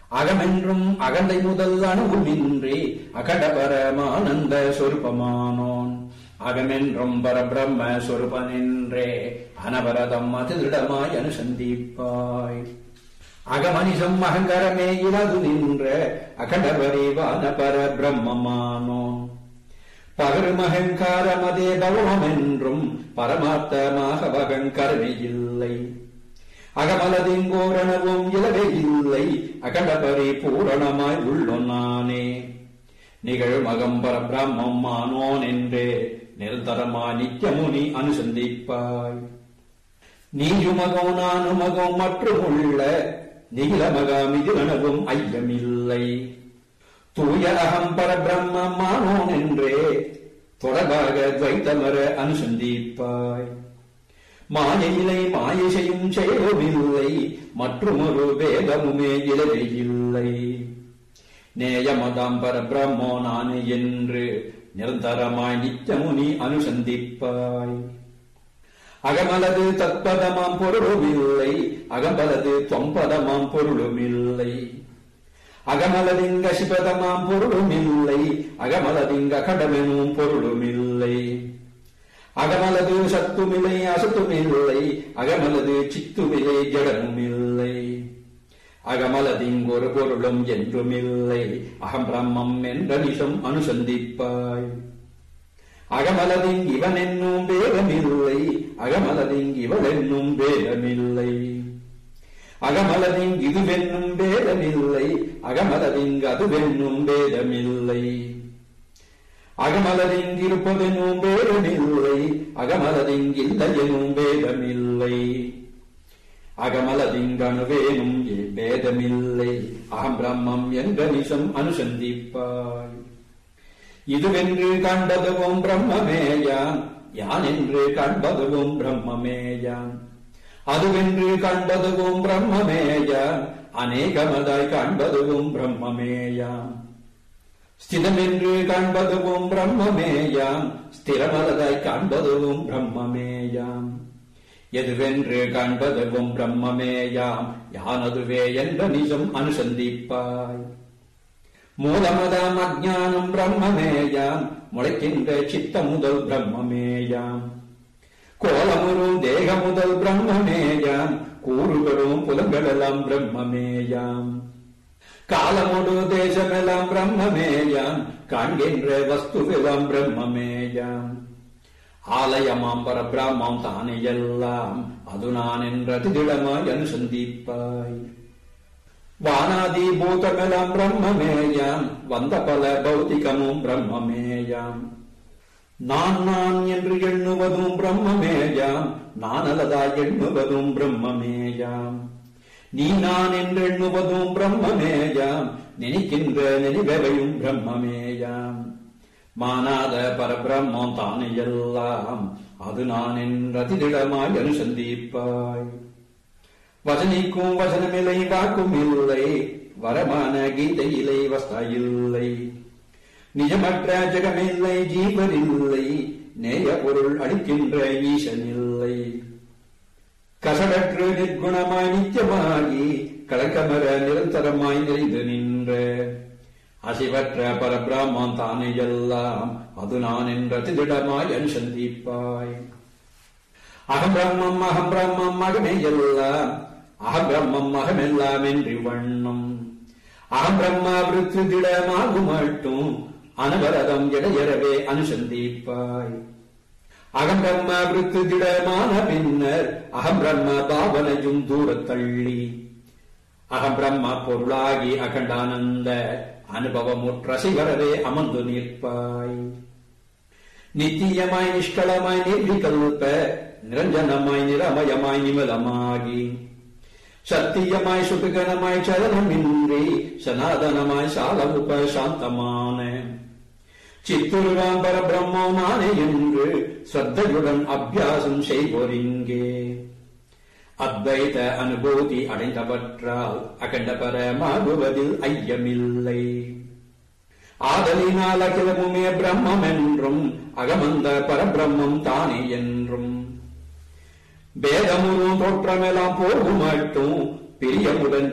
அகமென்றும் அகண்டை முதல் அணுவுமின்றி அகடபரமானந்த சொருபமானோன் அகமென்றும் பரபிரம்ம சொருபனின்றே அனவரதம் அதிருடமாய் அனுசந்திப்பாய் அகமனிசம் அகங்கரமே இலது நின்ற அகண்டபரிவான பர பிரம்மமானோன் பகரும் அகங்காரமதே பவமென்றும் பரமார்த்தமாக வகங்கருணை இல்லை அகமலதிங்கோரணவும் இலவே இல்லை அகண்டபரி பூரணமாய் உள்ளொன்னானே நிகழும் அகம்பர பிரம்மம் ஆனோன் என்றே நிரந்தரமா நித்தியமுனி அனுசந்திப்பாய் நீயுமகம் நானுமகம் மற்றும் உள்ள நிகிலமகாமிதிலனவும் ஐயமில்லை தூய அகம் பரபிரம்மம் ஆனோன் என்றே தொடர்பாக துவைத்தமர அனுசந்திப்பாய் மாயையிலை மாயை செய்யும் செயலுமில்லை மற்றுமொரு வேதமுமே இலவே இல்லை நேயமதாம் பரபிரம்மோ நான் என்று நிரந்தரமாய் நித்தமுனி அனுசந்திப்பாய் அகமலது தத்பதமாம் பொருளுமில்லை அகமலது தொம்பதமாம் பொருளுமில்லை அகமலதிங்க சிபதமாம் பொருளுமில்லை அகமலதிங்க கடமெனும் பொருளுமில்லை அகமலது சத்துமில்லை அசத்துமில்லை அகமலது சித்துமில்லை ஜடமுமில்லை அகமலதிங்கொரு பொருளும் என்றுமில்லை அகம் பிரம்மம் என்ற நிஷம் அனுசந்திப்பாய் அகமலதிங் இவன் என்னும் வேதமில்லை அகமலதிங் இவள் என்னும் வேதமில்லை அகமலதிங் இதுவென்னும் வேதமில்லை அகமலதிங் அதுவென்னும் வேதமில்லை அகமலதிங்கிருப்பதெனும் வேதமில்லை அகமலதிங்கில்லையெனும் வேதமில்லை அகமலதிங்கணுவேனும் வேதமில்லை அகம் பிரம்மம் என்ற நிசம் அனுசந்திப்பாய் இதுவென்று காண்பதுவும் பிரம்மமேயான் யான் என்று காண்பதுவும் பிரம்மமேயான் அதுவென்று காண்பதுவும் பிரம்மமேயான் அநேகமதாய் காண்பதுவும் பிரம்மமேயான் ஸ்திதமென்று காண்பதுவும் பிரம்மமேயாம் ஸ்திரமலதாய் காண்பதுவும் பிரம்மமேயாம் எதுவென்று காண்பதுவும் பிரம்மமேயாம் யானதுவே என்ற நிஜம் அனுசந்திப்பாய் மூலமதாம் அஜானம் பிரம்மமேயாம் முளைக்கின்ற சித்த முதல் பிரம்மமேயாம் கோலமுறும் தேக முதல் பிரம்மமேயாம் கூறுகளும் புலங்களெல்லாம் பிரம்மமேயாம் காலமுடு தேசமெல்லாம் பிரம்மமேயாம் காண்கின்ற வஸ்துவெல்லாம் பிரம்மமேயாம் ஆலயமாம் பர பிராமம் தானே எல்லாம் அது நான் என்ற திடமாய் அனுசந்திப்பாய் வானாதி பூதமெல்லாம் பிரம்மமேயாம் வந்த பல பௌத்திகமும் பிரம்மமேயாம் நான் நான் என்று எண்ணுவதும் பிரம்மமேயாம் நான் அல்லதாய் எண்ணுவதும் பிரம்மமேயாம் நீ நான் என்று எண்ணுவதும் பிரம்மமேயாம் நினைக்கின்ற நினைவையும் பிரம்மமேயாம் மானாத பரபிரம்மம் தானே எல்லாம் அது நான் என்றதிடமாய் அனுசந்திப்பாய் வசனிக்கும் வசனமில்லை வாக்கும் இல்லை வரமான கீதையிலை வஸ்தா இல்லை நிஜமற்ற ஜெகமில்லை ஜீவனில்லை நேய பொருள் அளிக்கின்ற ஈசனில்லை கசடற்று நிர்குணமாய் நித்தியமாகி கலக்கமர நிரந்தரமாய் நிறைந்து நின்ற அசிவற்ற பரபிராமம் தானே எல்லாம் அது நான் என்ற திடமாய் அனுசந்திப்பாய் அகம் பிரம்மம் அகம் பிரம்மம் அகமே எல்லாம் அகம் பிரம்மம் அகமெல்லாம் என்று வண்ணம் அகம் பிரம்மா விருத்து திடமாகும் மட்டும் அனவரதம் இடையறவே அனுசந்திப்பாய் அகம் பிரம்ம விருத்து திடமான பின்னர் அகம் பிரம்ம பாவனையும் தூரத் தள்ளி அகம் பிரம்ம பொருளாகி அகண்டானந்த அனுபவமுற்ற சிவரவே அமர்ந்து நிற்பாய் நித்தியமாய் நிஷ்களமாய் நிர்விகல்ப நிரஞ்சனமாய் நிரமயமாய் நிமலமாகி சத்தியமாய் சுககணமாய் சலனமின்றி சனாதனமாய் சாலமுப சாந்தமான சித்துருவான் பரபிரம்மோ நானே என்று ஸ்ரத்தையுடன் அபியாசம் செய்வோரிங்கே அத்வைத அனுபூதி அடைந்தவற்றால் அகண்ட பரமாகுவதில் ஐயமில்லை ஆதலினால் அகிலமுமே பிரம்மம் என்றும் அகமந்த பரபிரம்மம் தானே என்றும் வேதமுறும் தோற்றமெல்லாம் போகும் மட்டும் பிரியமுடன்